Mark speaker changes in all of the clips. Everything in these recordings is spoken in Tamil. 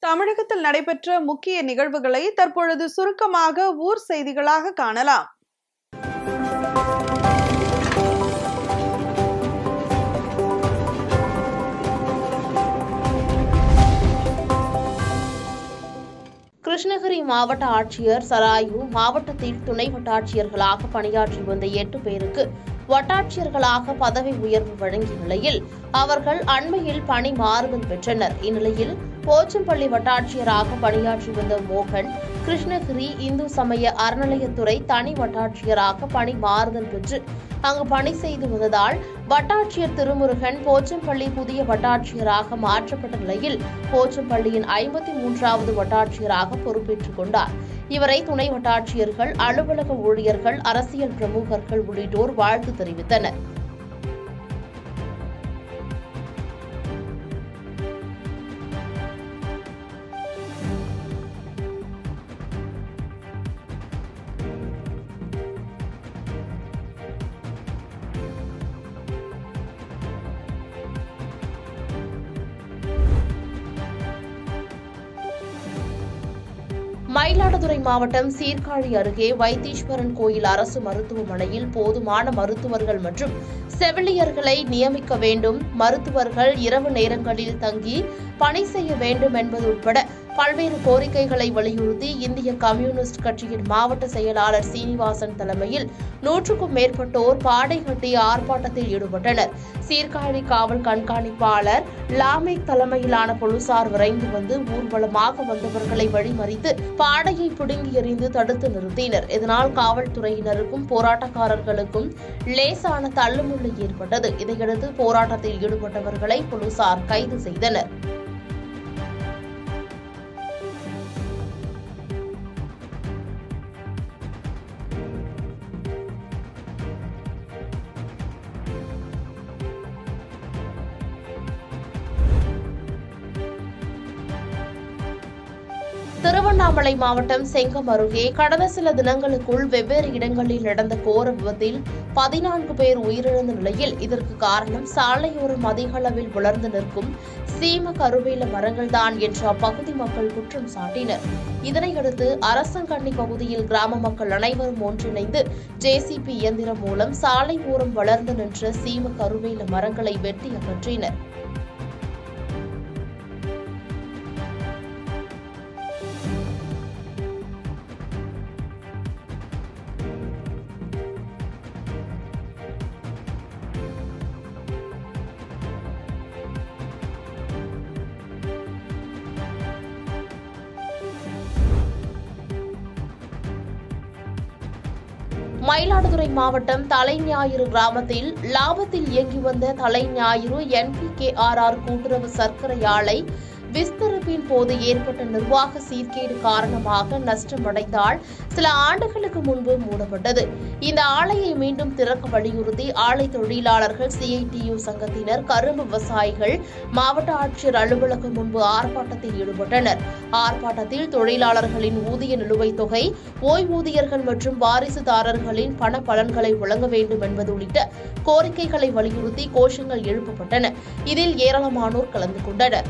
Speaker 1: தமிழகத்தில் நடைபெற்ற முக்கிய நிகழ்வுகளை தற்பொழுது சுருக்கமாக ஊர் செய்திகளாக காணலாம்
Speaker 2: கிருஷ்ணகிரி மாவட்ட ஆட்சியர் சராயு மாவட்டத்தில் துணை வட்டாட்சியர்களாக பணியாற்றி வந்த எட்டு பேருக்கு வட்டாட்சியர்களாக பதவி உயர்வு வழங்கிய நிலையில் அவர்கள் அண்மையில் பணி மாறுதல் பெற்றனர் இந்நிலையில் போச்சம்பள்ளி வட்டாட்சியராக பணியாற்றி வந்த மோகன் கிருஷ்ணகிரி இந்து சமய அறநிலையத்துறை தனி வட்டாட்சியராக பணி மாறுதல் பெற்று அங்கு பணி செய்து வந்ததால் வட்டாட்சியர் திருமுருகன் போச்சம்பள்ளி புதிய வட்டாட்சியராக மாற்றப்பட்ட நிலையில் போச்சம்பள்ளியின் ஐம்பத்தி மூன்றாவது வட்டாட்சியராக பொறுப்பேற்றுக் கொண்டார் இவரை துணை வட்டாட்சியர்கள் அலுவலக ஊழியர்கள் அரசியல் பிரமுகர்கள் உள்ளிட்டோர் வாழ்த்து தெரிவித்தனர் மயிலாடுதுறை மாவட்டம் சீர்காழி அருகே வைத்தீஸ்வரன் கோயில் அரசு மருத்துவமனையில் போதுமான மருத்துவர்கள் மற்றும் செவிலியர்களை நியமிக்க வேண்டும் மருத்துவர்கள் இரவு நேரங்களில் தங்கி பணி செய்ய வேண்டும் என்பது உட்பட பல்வேறு கோரிக்கைகளை வலியுறுத்தி இந்திய கம்யூனிஸ்ட் கட்சியின் மாவட்ட செயலாளர் சீனிவாசன் தலைமையில் நூற்றுக்கும் மேற்பட்டோர் பாடை கட்டி ஆர்ப்பாட்டத்தில் ஈடுபட்டனர் சீர்காழி காவல் கண்காணிப்பாளர் லாமேக் தலைமையிலான போலீசார் விரைந்து வந்து ஊர்வலமாக வந்தவர்களை வழிமறித்து பாடையை பிடுங்கி எறிந்து தடுத்து நிறுத்தினர் இதனால் காவல்துறையினருக்கும் போராட்டக்காரர்களுக்கும் லேசான தள்ளுமுள்ளு ஏற்பட்டது இதையடுத்து போராட்டத்தில் ஈடுபட்டவர்களை போலீசார் கைது செய்தனர் திருவண்ணாமலை மாவட்டம் செங்கம் அருகே கடந்த சில தினங்களுக்குள் வெவ்வேறு இடங்களில் நடந்த கோர விபத்தில் பதினான்கு பேர் உயிரிழந்த நிலையில் இதற்கு காரணம் சாலையோரம் அதிக அளவில் வளர்ந்து நிற்கும் சீம கருவேல மரங்கள்தான் என்று அப்பகுதி மக்கள் குற்றம் சாட்டினர் இதனையடுத்து அரசங்கண்ணி பகுதியில் கிராம மக்கள் அனைவரும் ஒன்றிணைந்து ஜேசிபி இயந்திரம் மூலம் சாலை ஓரம் வளர்ந்து நின்ற சீம கருவேல மரங்களை வெட்டி அகற்றினர் மயிலாடுதுறை மாவட்டம் தலைஞாயிறு கிராமத்தில் லாபத்தில் இயங்கி வந்த தலைஞாயிறு என்பிகேஆர்ஆர் கூட்டுறவு சர்க்கரை ஆலை விஸ்தரிப்பின் போது ஏற்பட்ட நிர்வாக சீர்கேடு காரணமாக நஷ்டமடைந்தால் சில ஆண்டுகளுக்கு முன்பு மூடப்பட்டது இந்த ஆலையை மீண்டும் திறக்க வலியுறுத்தி ஆலை தொழிலாளர்கள் சிஐடியு சங்கத்தினர் கரும்பு விவசாயிகள் மாவட்ட ஆட்சியர் அலுவலகம் முன்பு ஆர்ப்பாட்டத்தில் ஈடுபட்டனர் ஆர்ப்பாட்டத்தில் தொழிலாளர்களின் ஊதிய நிலுவைத் தொகை ஓய்வூதியர்கள் மற்றும் வாரிசுதாரர்களின் பண பலன்களை வழங்க வேண்டும் என்பது உள்ளிட்ட கோரிக்கைகளை வலியுறுத்தி கோஷங்கள் எழுப்பப்பட்டன இதில் ஏராளமானோர் கலந்து கொண்டனர்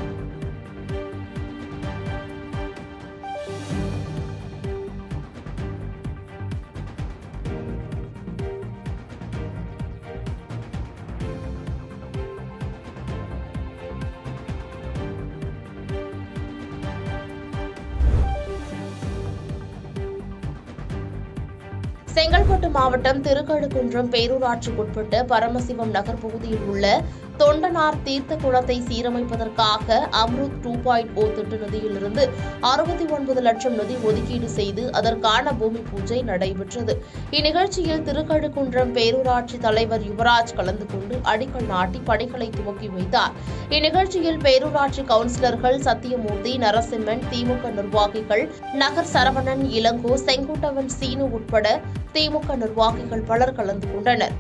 Speaker 2: செங்கல்பட்டு மாவட்டம் திருக்கழுக்குன்றம் பேரூராட்சிக்குட்பட்ட பரமசிவம் நகர் பகுதியில் உள்ள தொண்டனார் தீர்த்த குளத்தை சீரமைப்பதற்காக அம்ருத் டூ பாயிண்ட் ஓ திட்ட நிதியிலிருந்து அறுபத்தி ஒன்பது லட்சம் நிதி ஒதுக்கீடு செய்து அதற்கான பூமி பூஜை நடைபெற்றது இந்நிகழ்ச்சியில் திருக்கழுக்குன்றம் பேரூராட்சி தலைவர் யுவராஜ் கலந்து கொண்டு அடிக்கல் நாட்டி பணிகளை துவக்கி வைத்தார் இந்நிகழ்ச்சியில் பேரூராட்சி கவுன்சிலர்கள் சத்தியமூர்த்தி நரசிம்மன் திமுக நிர்வாகிகள் நகர் சரவணன் இளங்கோ செங்குட்டவன் சீனு உட்பட திமுக நிர்வாகிகள் பலர் கலந்து கொண்டனர்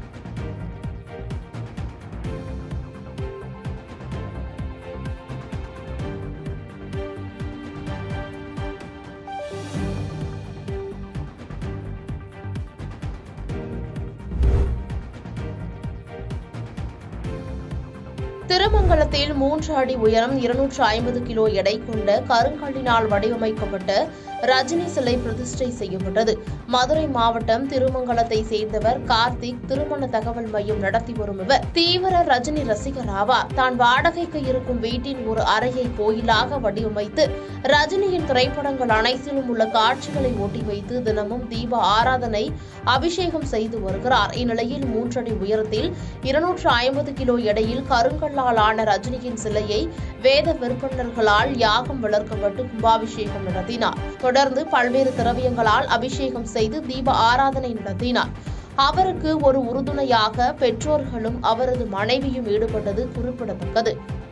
Speaker 2: திருமங்கலத்தில் மூன்று அடி உயரம் இருநூற்று ஐம்பது கிலோ எடை கொண்ட கருங்கல்லினால் வடிவமைக்கப்பட்ட ரஜினி சிலை பிரதிஷ்டை செய்யப்பட்டது மதுரை மாவட்டம் திருமங்கலத்தை சேர்ந்தவர் கார்த்திக் திருமண தகவல் மையம் நடத்தி வரும் இவர் தீவிர ரஜினி ரசிகர் ஆவார் தான் வாடகைக்கு இருக்கும் வீட்டின் ஒரு அறையை கோயிலாக வடிவமைத்து ரஜினியின் திரைப்படங்கள் அனைத்திலும் உள்ள காட்சிகளை ஒட்டி வைத்து தினமும் தீப ஆராதனை அபிஷேகம் செய்து வருகிறார் இந்நிலையில் மூன்றடி உயரத்தில் இருநூற்று ஐம்பது கிலோ எடையில் கருங்கல்லால் ஆன ரஜினியின் சிலையை வேத விற்பனர்களால் யாகம் வளர்க்கப்பட்டு கும்பாபிஷேகம் நடத்தினார் தொடர்ந்து பல்வேறு திரவியங்களால் அபிஷேகம் செய்து தீப ஆராதனை நடத்தினார் அவருக்கு ஒரு உறுதுணையாக பெற்றோர்களும் அவரது மனைவியும் ஈடுபட்டது குறிப்பிடத்தக்கது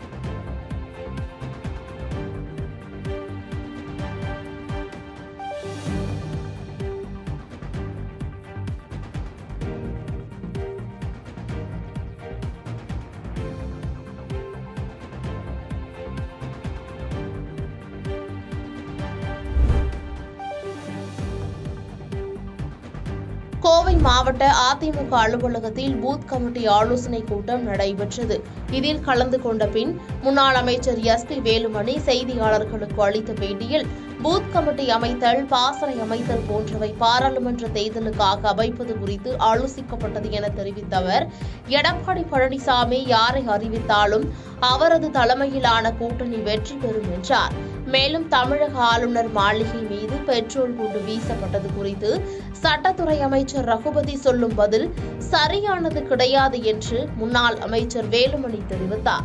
Speaker 2: கோவை மாவட்ட அதிமுக அலுவலகத்தில் பூத் கமிட்டி ஆலோசனை கூட்டம் நடைபெற்றது இதில் கலந்து கொண்ட பின் முன்னாள் அமைச்சர் எஸ் பி வேலுமணி செய்தியாளர்களுக்கு அளித்த பேட்டியில் பூத் கமிட்டி அமைத்தல் பாசறை அமைத்தல் போன்றவை பாராளுமன்ற தேர்தலுக்காக அமைப்பது குறித்து ஆலோசிக்கப்பட்டது என தெரிவித்த அவர் எடப்பாடி பழனிசாமி யாரை அறிவித்தாலும் அவரது தலைமையிலான கூட்டணி வெற்றி பெறும் என்றார் மேலும் தமிழக ஆளுநர் மாளிகை மீது பெட்ரோல் குண்டு வீசப்பட்டது குறித்து சட்டத்துறை அமைச்சர் ரகுபதி சொல்லும் பதில் சரியானது கிடையாது என்று முன்னாள் அமைச்சர் வேலுமணி தெரிவித்தார்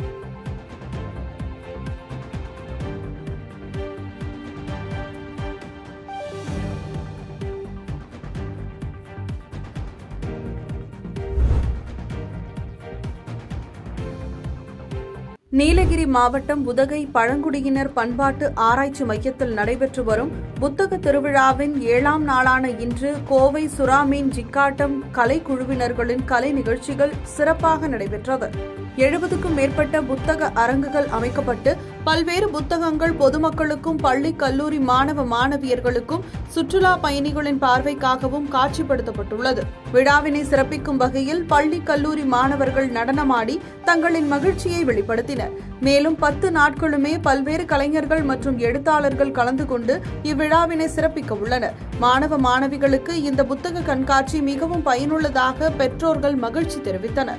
Speaker 1: நீலகிரி மாவட்டம் உதகை பழங்குடியினர் பண்பாட்டு ஆராய்ச்சி மையத்தில் நடைபெற்று வரும் புத்தக திருவிழாவின் ஏழாம் நாளான இன்று கோவை சுறாமீன் ஜிக்காட்டம் கலைக்குழுவினர்களின் கலை நிகழ்ச்சிகள் சிறப்பாக நடைபெற்றது எழுபதுக்கும் மேற்பட்ட புத்தக அரங்குகள் அமைக்கப்பட்டு பல்வேறு புத்தகங்கள் பொதுமக்களுக்கும் பள்ளி கல்லூரி மாணவ மாணவியர்களுக்கும் சுற்றுலா பயணிகளின் பார்வைக்காகவும் காட்சிப்படுத்தப்பட்டுள்ளது விழாவினை சிறப்பிக்கும் வகையில் பள்ளி கல்லூரி மாணவர்கள் நடனமாடி தங்களின் மகிழ்ச்சியை வெளிப்படுத்தினர் மேலும் பத்து நாட்களுமே பல்வேறு கலைஞர்கள் மற்றும் எழுத்தாளர்கள் கலந்து கொண்டு இவ்விழாவினை சிறப்பிக்க உள்ளனர் மாணவ மாணவிகளுக்கு இந்த புத்தக கண்காட்சி மிகவும் பயனுள்ளதாக பெற்றோர்கள் மகிழ்ச்சி தெரிவித்தனர்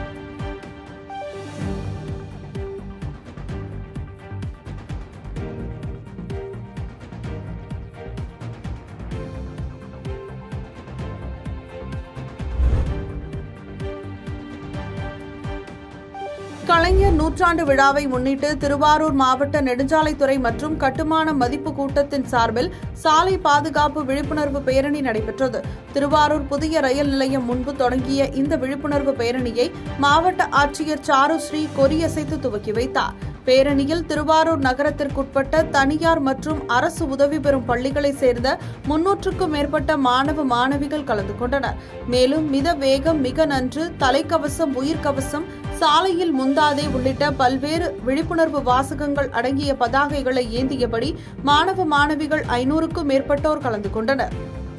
Speaker 1: கலைஞர் நூற்றாண்டு விழாவை முன்னிட்டு திருவாரூர் மாவட்ட நெடுஞ்சாலைத்துறை மற்றும் கட்டுமான மதிப்பு கூட்டத்தின் சார்பில் சாலை பாதுகாப்பு விழிப்புணர்வு பேரணி நடைபெற்றது திருவாரூர் புதிய ரயில் நிலையம் முன்பு தொடங்கிய இந்த விழிப்புணர்வு பேரணியை மாவட்ட ஆட்சியர் சாருஸ்ரீ கொடியசைத்து துவக்கி வைத்தார் பேரணியில் திருவாரூர் நகரத்திற்குட்பட்ட தனியார் மற்றும் அரசு உதவி பெறும் பள்ளிகளைச் சேர்ந்த முன்னூற்றுக்கும் மேற்பட்ட மாணவ மாணவிகள் கலந்து கொண்டனர் மேலும் மித வேகம் மிக நன்று தலைக்கவசம் உயிர்க்கவசம் சாலையில் முந்தாதே உள்ளிட்ட பல்வேறு விழிப்புணர்வு வாசகங்கள் அடங்கிய பதாகைகளை ஏந்தியபடி மாணவ மாணவிகள் ஐநூறுக்கும் மேற்பட்டோர் கலந்து கொண்டனர்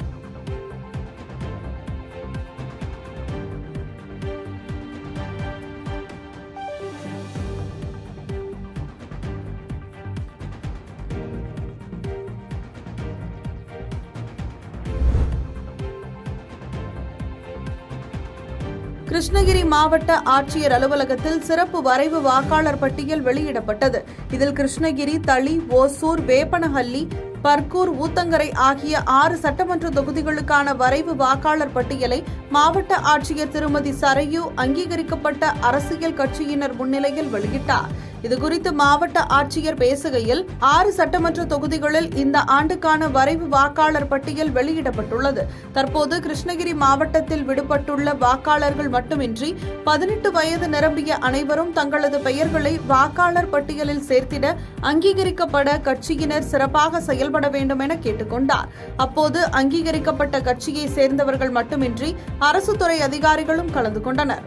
Speaker 1: கிருஷ்ணகிரி மாவட்ட ஆட்சியர் அலுவலகத்தில் சிறப்பு வரைவு வாக்காளர் பட்டியல் வெளியிடப்பட்டது இதில் கிருஷ்ணகிரி தளி ஓசூர் வேப்பனஹள்ளி பர்கூர் ஊத்தங்கரை ஆகிய ஆறு சட்டமன்ற தொகுதிகளுக்கான வரைவு வாக்காளர் பட்டியலை மாவட்ட ஆட்சியர் திருமதி சரையு அங்கீகரிக்கப்பட்ட அரசியல் கட்சியினர் முன்னிலையில் வெளியிட்டார் இதுகுறித்து மாவட்ட ஆட்சியர் பேசுகையில் ஆறு சட்டமன்ற தொகுதிகளில் இந்த ஆண்டுக்கான வரைவு வாக்காளர் பட்டியல் வெளியிடப்பட்டுள்ளது தற்போது கிருஷ்ணகிரி மாவட்டத்தில் விடுபட்டுள்ள வாக்காளர்கள் மட்டுமின்றி பதினெட்டு வயது நிரம்பிய அனைவரும் தங்களது பெயர்களை வாக்காளர் பட்டியலில் சேர்த்திட அங்கீகரிக்கப்பட கட்சியினர் சிறப்பாக செயல்பட வேண்டும் என கேட்டுக்கொண்டார் அப்போது அங்கீகரிக்கப்பட்ட கட்சியை சேர்ந்தவர்கள் மட்டுமின்றி அரசு துறை அதிகாரிகளும் கலந்து கொண்டனர்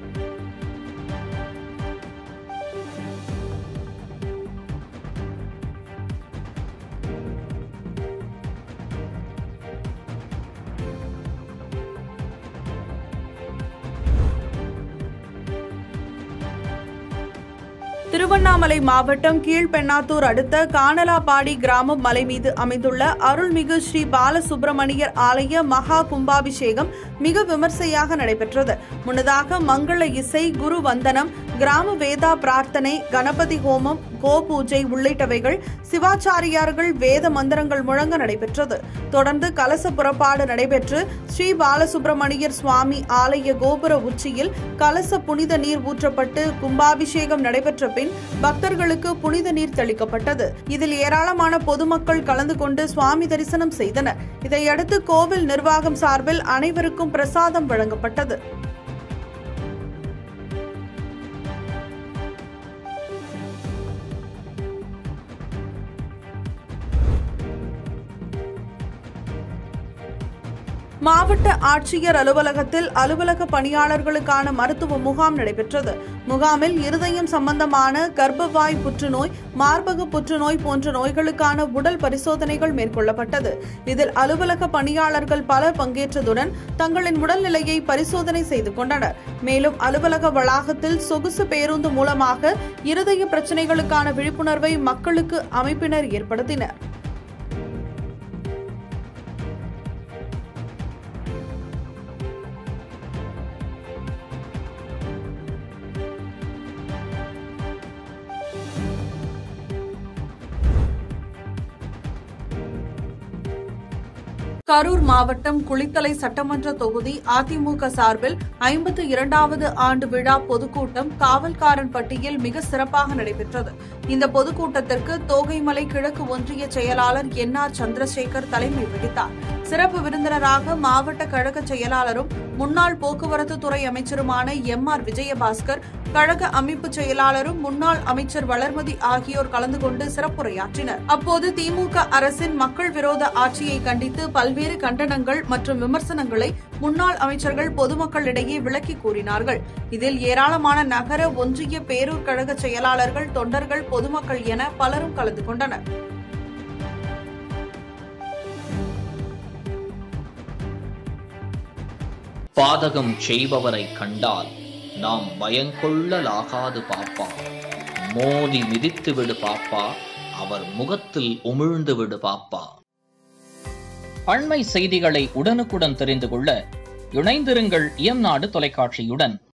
Speaker 1: திருவண்ணாமலை மாவட்டம் கீழ்பெண்ணாத்தூர் அடுத்த கானலாபாடி கிராமம் மலை மீது அமைந்துள்ள அருள்மிகு ஸ்ரீ பாலசுப்பிரமணியர் ஆலய மகா கும்பாபிஷேகம் மிக விமர்சையாக நடைபெற்றது முன்னதாக மங்கள இசை குரு வந்தனம் கிராம வேதா பிரார்த்தனை கணபதி ஹோமம் கோபூஜை உள்ளிட்டவைகள் சிவாச்சாரியார்கள் வேத மந்திரங்கள் முழங்க நடைபெற்றது தொடர்ந்து கலச புறப்பாடு நடைபெற்று ஸ்ரீ பாலசுப்பிரமணியர் சுவாமி ஆலய கோபுர உச்சியில் கலச புனித நீர் ஊற்றப்பட்டு கும்பாபிஷேகம் நடைபெற்ற பின் பக்தர்களுக்கு புனித நீர் தெளிக்கப்பட்டது இதில் ஏராளமான பொதுமக்கள் கலந்து கொண்டு சுவாமி தரிசனம் செய்தனர் இதையடுத்து கோவில் நிர்வாகம் சார்பில் அனைவருக்கும் பிரசாதம் வழங்கப்பட்டது மாவட்ட ஆட்சியர் அலுவலகத்தில் அலுவலக பணியாளர்களுக்கான மருத்துவ முகாம் நடைபெற்றது முகாமில் இருதயம் சம்பந்தமான கர்ப்பவாய் புற்றுநோய் மார்பக புற்றுநோய் போன்ற நோய்களுக்கான உடல் பரிசோதனைகள் மேற்கொள்ளப்பட்டது இதில் அலுவலக பணியாளர்கள் பலர் பங்கேற்றதுடன் தங்களின் உடல்நிலையை பரிசோதனை செய்து கொண்டனர் மேலும் அலுவலக வளாகத்தில் சொகுசு பேருந்து மூலமாக இருதய பிரச்சினைகளுக்கான விழிப்புணர்வை மக்களுக்கு அமைப்பினர் ஏற்படுத்தினர் கரூர் மாவட்டம் குளித்தலை சட்டமன்ற தொகுதி அதிமுக சார்பில் ஐம்பத்து இரண்டாவது ஆண்டு விழா பொதுக்கூட்டம் காவல்காரன் பட்டியில் மிக சிறப்பாக நடைபெற்றது இந்த பொதுக்கூட்டத்திற்கு தோகைமலை கிழக்கு ஒன்றிய செயலாளர் என் ஆர் சந்திரசேகர் தலைமை வகித்தார் சிறப்பு விருந்தினராக மாவட்ட கழக செயலாளரும் முன்னாள் போக்குவரத்து துறை அமைச்சருமான எம் ஆர் விஜயபாஸ்கர் கழக அமைப்பு செயலாளரும் முன்னாள் அமைச்சர் வளர்மதி ஆகியோர் கலந்து கொண்டு சிறப்புரையாற்றினர் அப்போது திமுக அரசின் மக்கள் விரோத ஆட்சியை கண்டித்து பல்வேறு கண்டனங்கள் மற்றும் விமர்சனங்களை முன்னாள் அமைச்சர்கள் பொதுமக்களிடையே விளக்கி கூறினார்கள் இதில் ஏராளமான நகர ஒன்றிய பேரூர் கழக செயலாளர்கள் தொண்டர்கள் பொதுமக்கள் என பலரும் கலந்து கொண்டனர்
Speaker 3: பாதகம் செய்பவரை கண்டால் நாம் பயங்கொள்ளலாகாது பாப்பா மோதி மிதித்து விடு பாப்பா அவர் முகத்தில் உமிழ்ந்து விடு பாப்பா அண்மை செய்திகளை உடனுக்குடன் தெரிந்து கொள்ள இணைந்திருங்கள் இயம்நாடு தொலைக்காட்சியுடன்